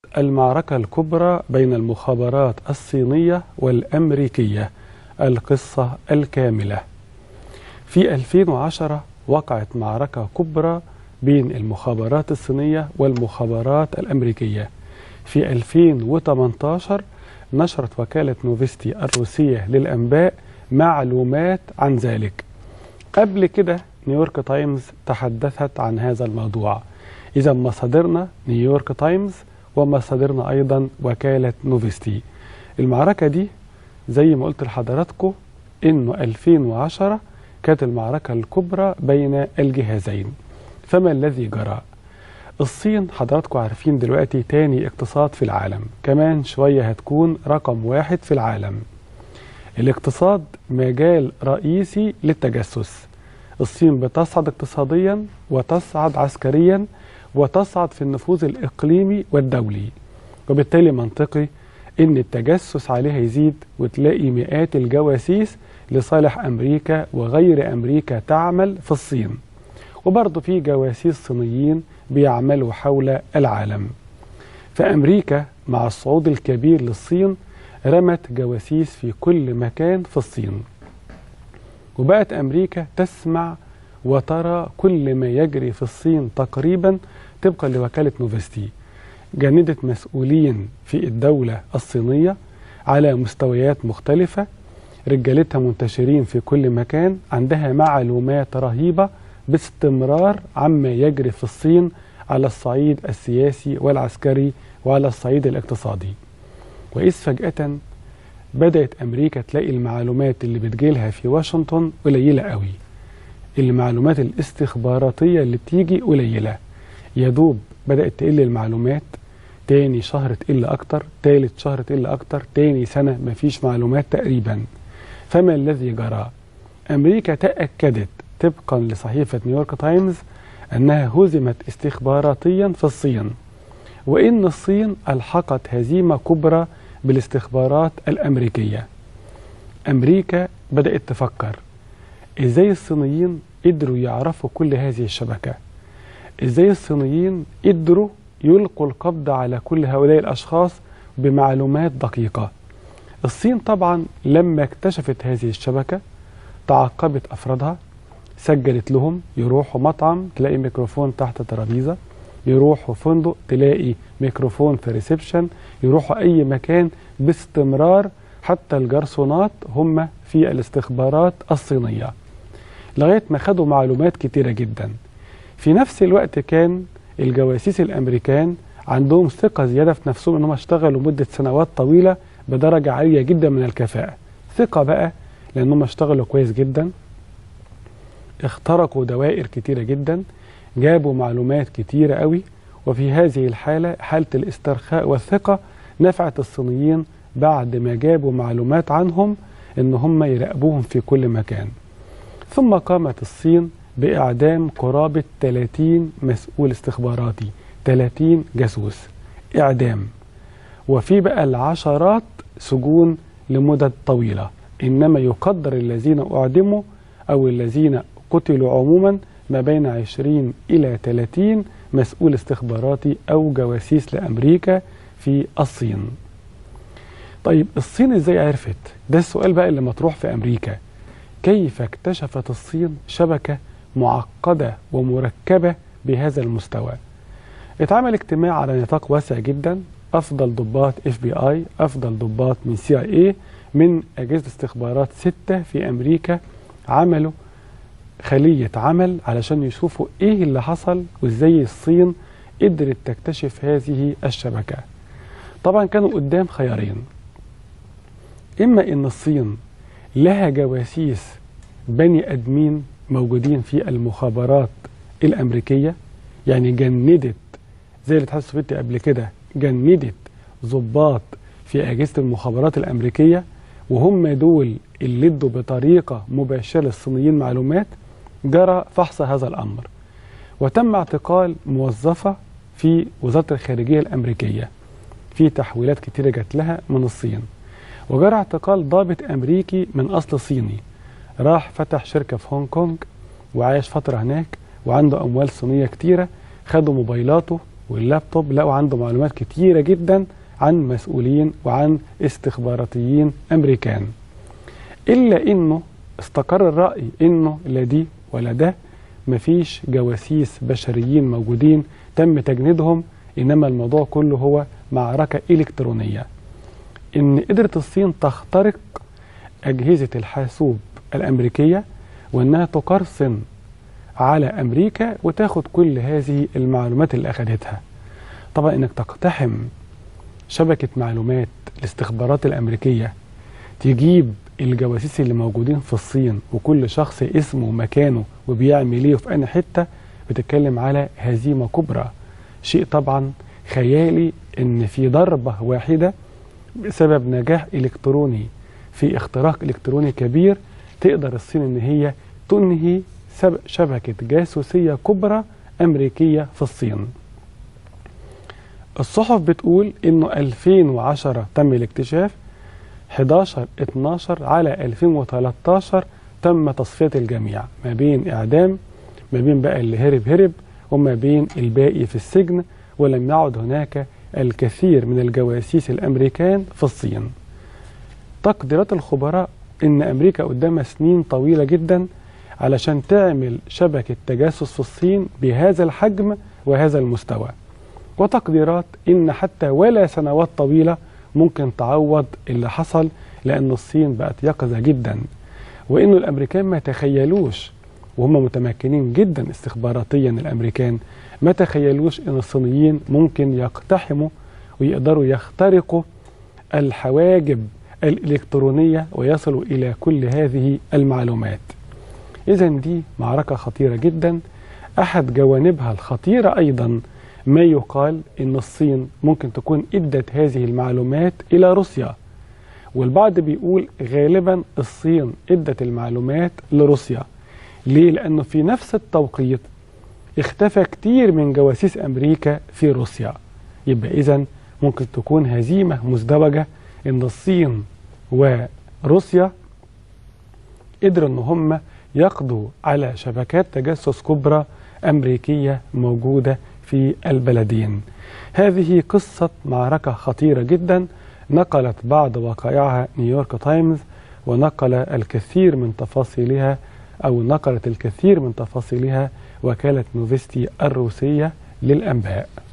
المعركة الكبرى بين المخابرات الصينية والأمريكية القصة الكاملة في 2010 وقعت معركة كبرى بين المخابرات الصينية والمخابرات الأمريكية في 2018 نشرت وكالة نوفستي الروسية للأنباء معلومات عن ذلك قبل كده نيويورك تايمز تحدثت عن هذا الموضوع إذا مصادرنا نيويورك تايمز ومصادرنا أيضا وكالة نوفستي المعركة دي زي ما قلت لحضراتكم إنه 2010 كانت المعركة الكبرى بين الجهازين فما الذي جرى؟ الصين حضراتكم عارفين دلوقتي تاني اقتصاد في العالم كمان شوية هتكون رقم واحد في العالم الاقتصاد مجال رئيسي للتجسس الصين بتصعد اقتصاديا وتصعد عسكريا وتصعد في النفوذ الإقليمي والدولي وبالتالي منطقي إن التجسس عليها يزيد وتلاقي مئات الجواسيس لصالح أمريكا وغير أمريكا تعمل في الصين وبرضه في جواسيس صينيين بيعملوا حول العالم فأمريكا مع الصعود الكبير للصين رمت جواسيس في كل مكان في الصين وبقت أمريكا تسمع وترى كل ما يجري في الصين تقريبا طبقا لوكالة نوفستي جندت مسؤولين في الدولة الصينية على مستويات مختلفة رجالتها منتشرين في كل مكان عندها معلومات رهيبة باستمرار عما يجري في الصين على الصعيد السياسي والعسكري وعلى الصعيد الاقتصادي وإذ فجأة بدأت أمريكا تلاقي المعلومات اللي بتجيلها في واشنطن قليلة قوي المعلومات الاستخباراتية اللي بتيجي قليلة يدوب بدأت تقل المعلومات تاني شهر تقل أكتر تالت شهر تقل أكتر تاني سنة مفيش معلومات تقريبا فما الذي جرى أمريكا تأكدت طبقا لصحيفة نيويورك تايمز أنها هزمت استخباراتيا في الصين وإن الصين ألحقت هزيمة كبرى بالاستخبارات الأمريكية أمريكا بدأت تفكر إزاي الصينيين قدروا يعرفوا كل هذه الشبكة إزاي الصينيين قدروا يلقوا القبض على كل هؤلاء الأشخاص بمعلومات دقيقة الصين طبعا لما اكتشفت هذه الشبكة تعقبت أفرادها سجلت لهم يروحوا مطعم تلاقي ميكروفون تحت ترابيزة يروحوا فندق تلاقي ميكروفون في ريسبشن يروحوا أي مكان باستمرار حتى الجرسونات هم في الاستخبارات الصينية لغاية ما خدوا معلومات كتيرة جدا في نفس الوقت كان الجواسيس الأمريكان عندهم ثقة زيادة في نفسهم أنهم اشتغلوا مدة سنوات طويلة بدرجة عالية جدا من الكفاءة ثقة بقى لأنهم اشتغلوا كويس جدا اخترقوا دوائر كتيرة جدا جابوا معلومات كتيرة قوي وفي هذه الحالة حالة الاسترخاء والثقة نفعت الصينيين بعد ما جابوا معلومات عنهم ان هم يراقبوهم في كل مكان ثم قامت الصين بإعدام قرابة 30 مسؤول استخباراتي 30 جاسوس إعدام وفي بقى العشرات سجون لمدد طويلة إنما يقدر الذين أعدموا أو الذين قتلوا عموما ما بين 20 إلى 30 مسؤول استخباراتي أو جواسيس لأمريكا في الصين طيب الصين ازاي عرفت ده السؤال بقى اللي مطروح في أمريكا كيف اكتشفت الصين شبكة معقدة ومركبة بهذا المستوى اتعمل اجتماع على نطاق واسع جدا أفضل ضباط اف بي اي أفضل ضباط من سي اي اي من أجهزة استخبارات ستة في أمريكا عملوا خلية عمل علشان يشوفوا ايه اللي حصل وازاي الصين قدرت تكتشف هذه الشبكة طبعا كانوا قدام خيارين اما ان الصين لها جواسيس بني ادمين موجودين في المخابرات الامريكية يعني جندت زي الاتحاد السوفيتي قبل كده جندت ضباط في اجهزة المخابرات الامريكية وهم دول اللي ادوا بطريقة مباشرة للصينيين معلومات جرى فحص هذا الأمر وتم اعتقال موظفة في وزارة الخارجية الأمريكية في تحويلات كتيرة جات لها من الصين وجرى اعتقال ضابط أمريكي من أصل صيني راح فتح شركة في هونج كونج وعايش فترة هناك وعنده أموال صينية كتيرة خدوا موبايلاته واللابتوب لقوا عنده معلومات كتيرة جدا عن مسؤولين وعن استخباراتيين أمريكان إلا إنه استقر الرأي إنه لا دي ولا ده مفيش جواسيس بشريين موجودين تم تجنيدهم إنما الموضوع كله هو معركة إلكترونية إن قدرت الصين تخترق أجهزة الحاسوب الأمريكية وإنها تقرصن على أمريكا وتاخد كل هذه المعلومات اللي أخدتها طبعا إنك تقتحم شبكة معلومات الاستخبارات الأمريكية تجيب الجواسيس اللي موجودين في الصين وكل شخص اسمه ومكانه وبيعمل ايه وفي أي حتة بتتكلم على هزيمة كبرى شيء طبعا خيالي ان في ضربة واحدة بسبب نجاح الكتروني في اختراق الكتروني كبير تقدر الصين ان هي تنهي شبكة جاسوسية كبرى امريكية في الصين الصحف بتقول انه 2010 تم الاكتشاف 11 12 على 2013 تم تصفية الجميع ما بين اعدام ما بين بقى اللي هرب هرب وما بين الباقي في السجن ولم يعد هناك الكثير من الجواسيس الامريكان في الصين تقديرات الخبراء ان امريكا قدامها سنين طويله جدا علشان تعمل شبكه تجسس في الصين بهذا الحجم وهذا المستوى وتقديرات ان حتى ولا سنوات طويله ممكن تعوض اللي حصل لان الصين بقت يقظه جدا وانه الامريكان ما تخيلوش وهم متمكنين جدا استخباراتيا الامريكان ما تخيلوش ان الصينيين ممكن يقتحموا ويقدروا يخترقوا الحواجب الالكترونيه ويصلوا الى كل هذه المعلومات. اذا دي معركه خطيره جدا احد جوانبها الخطيره ايضا ما يقال ان الصين ممكن تكون ادت هذه المعلومات الى روسيا. والبعض بيقول غالبا الصين ادت المعلومات لروسيا. ليه؟ لانه في نفس التوقيت اختفى كتير من جواسيس امريكا في روسيا يبقى اذا ممكن تكون هزيمه مزدوجه ان الصين وروسيا قدروا ان هم يقضوا على شبكات تجسس كبرى امريكيه موجوده في البلدين. هذه قصه معركه خطيره جدا نقلت بعض وقائعها نيويورك تايمز ونقل الكثير من تفاصيلها او نقلت الكثير من تفاصيلها وكالة نوفستي الروسية للأنباء